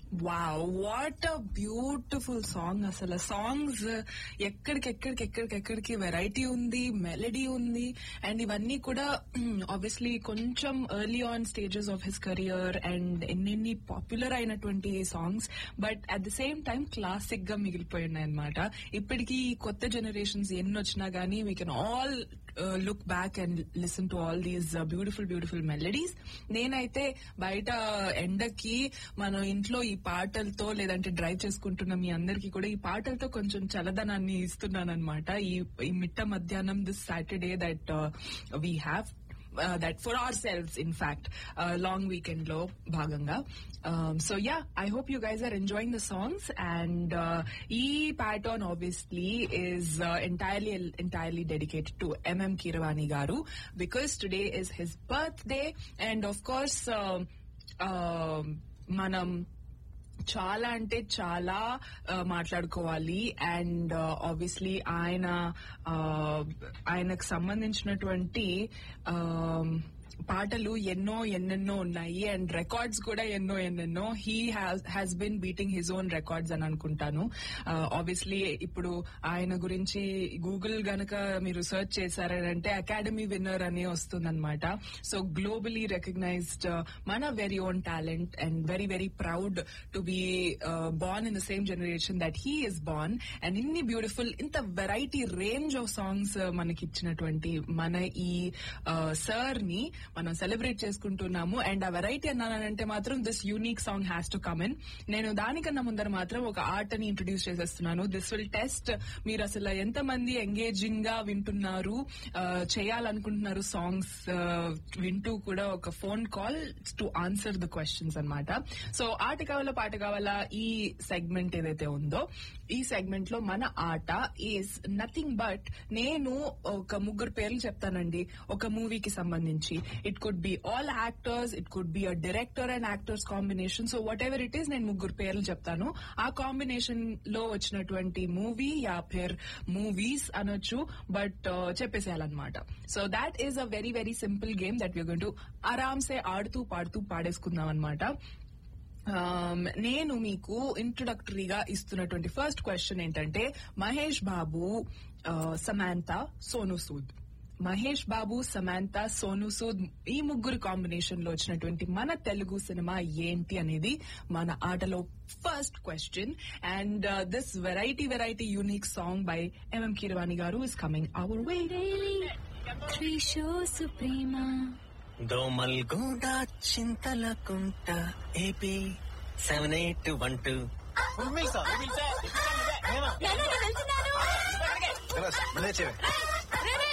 wow what a beautiful song అసలు songs ఎక్కడికి ఎక్కడికి ఎక్కడికి ఎక్కడికి వెరైటీ ఉంది మెలడీ ఉంది అండ్ ఇవన్నీ కూడా ఆబ్వియస్లీ కొంచెం early on stages of his career and ఎన్నెన్ని పాపులర్ అయినటువంటి songs but at the same time classic గా మిగిలిపోయి ఉన్నాయి అనమాట ఇప్పటికీ కొత్త జనరేషన్స్ ఎన్ని వచ్చినా గానీ we can all look back and listen to all these beautiful beautiful melodies నేనైతే బయట ఎండకి మనం ఇంట్లో ఈ పాటలతో లేదంటే డ్రైవ్ చేసుకుంటున్న మీ అందరికి కూడా ఈ పాటలతో కొంచెం చల్లదనాన్ని ఇస్తున్నాను అనమాట ఈ ఈ మిట్ట మధ్యాహ్నం this Saturday that we have that for ourselves in fact long weekend లో భాగంగా so ya I hope you guys are enjoying the songs and ఈ pattern obviously is entirely entirely dedicated to MM Keeravani garu because today is his birthday and of course మనం చాలా అంటే చాలా మాట్లాడుకోవాలి and obviously ఆయన ఆయనకు సంబంధించినటువంటి పాటలు ఎన్నో ఎన్నెన్నో ఉన్నాయి అండ్ రికార్డ్స్ కూడా ఎన్నో ఎన్నెన్నో he has been beating his own records అని అనుకుంటాను ఆబ్వియస్లీ ఇప్పుడు ఆయన గురించి గూగుల్ గనక మీరు సెర్చ్ చేశారంటే అకాడమీ విన్నర్ అని వస్తుందన్నమాట సో గ్లోబలీ రికగ్నైజ్డ్ మన very own talent and very very proud to be born in the same generation that he is born and ఇన్ని బ్యూటిఫుల్ ఇంత వెరైటీ రేంజ్ ఆఫ్ సాంగ్స్ మనకి ఇచ్చినటువంటి మన ఈ సర్ ని మనం సెలబ్రేట్ చేసుకుంటున్నాము అండ్ ఆ వెరైటీ అన్నానంటే మాత్రం this unique song has to come in నేను దానికన్నా ముందర మాత్రం ఒక ఆర్ట్ ని ఇంట్రొడ్యూస్ చేసేస్తున్నాను దిస్ విల్ టెస్ట్ మీరు అసలు ఎంత మంది ఎంగేజింగ్ గా వింటున్నారు చేయాలనుకుంటున్నారు సాంగ్స్ వింటూ కూడా ఒక phone call to answer the questions అనమాట సో ఆట కావాలా పాట కావాలా ఈ సెగ్మెంట్ ఏదైతే ఉందో ఈ సెగ్మెంట్ లో మన ఆట ఈస్ నథింగ్ బట్ నేను ఒక ముగ్గురు పేర్లు చెప్తానండి ఒక మూవీకి సంబంధించి it could be all actors it could be a director and actors combination so whatever it is నేను ముగ్గురు పేర్లు చెప్తాను ఆ కాంబినేషన్ లో వచ్చినటువంటి మూవీ యా పేర్ మూవీస్ అనొచ్చు బట్ చెప్పేసేయాలన్నమాట so that is a very very simple game that you gonna ఆరామ్సే ఆడుతూ పాడుతూ పాడేసుకుందాం అనమాట నేను మీకు ఇంట్రొడక్టరీగా ఇస్తున్నటువంటి ఫస్ట్ క్వశ్చన్ ఏంటంటే మహేష్ బాబు సమాంత సోను సూద్ మహేష్ బాబు సమాంత సోను సూద్ ఈ ముగ్గురు కాంబినేషన్ లో వచ్చినటువంటి మన తెలుగు సినిమా ఏంటి అనేది మన ఆటలో first question and this variety variety unique song by MM Keeravani garu is coming our way three shows Prema Domalguda Chintalakunta AP seven eight one two వెళ్తున్నాను మళ్ళీ